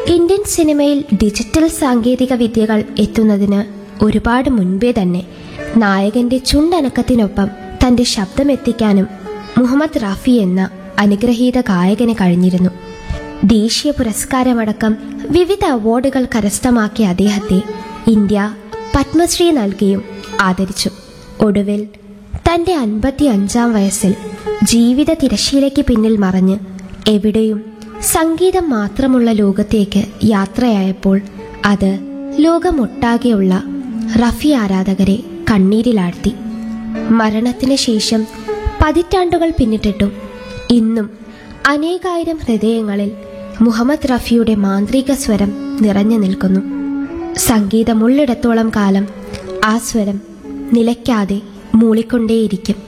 Indian സിനിമയിൽ digital സാങ്കേതിക വിദ്യകൾ എത്തുന്നതിന് ഒരുപാട് മുൻപേ തന്നെ നായകന്റെ ചുണ്ടനക്കത്തിനൊപ്പം തന്റെ ശബ്ദമെത്തിക്കാനും മുഹമ്മദ് റാഫി എന്ന അനുഗ്രഹീത ഗായകന് കഴിഞ്ഞിരുന്നു ദേശീയ പുരസ്കാരമടക്കം വിവിധ അവാർഡുകൾ കരസ്ഥമാക്കിയ അദ്ദേഹത്തെ ഇന്ത്യ പത്മശ്രീ നൽകിയും ആദരിച്ചു ഒടുവിൽ തന്റെ അൻപത്തി അഞ്ചാം വയസ്സിൽ ജീവിത തിരശീലയ്ക്ക് പിന്നിൽ മറഞ്ഞ് എവിടെയും സംഗീതം മാത്രമുള്ള ലോകത്തേക്ക് യാത്രയായപ്പോൾ അത് ലോകമൊട്ടാകെയുള്ള റഫി ആരാധകരെ കണ്ണീരിലാഴ്ത്തി മരണത്തിന് ശേഷം പതിറ്റാണ്ടുകൾ പിന്നിട്ടിട്ടും ഇന്നും അനേകായിരം ഹൃദയങ്ങളിൽ മുഹമ്മദ് റഫിയുടെ മാന്ത്രിക സ്വരം നിറഞ്ഞു നിൽക്കുന്നു സംഗീതമുള്ളിടത്തോളം കാലം ആ സ്വരം നിലയ്ക്കാതെ മൂളിക്കൊണ്ടേയിരിക്കും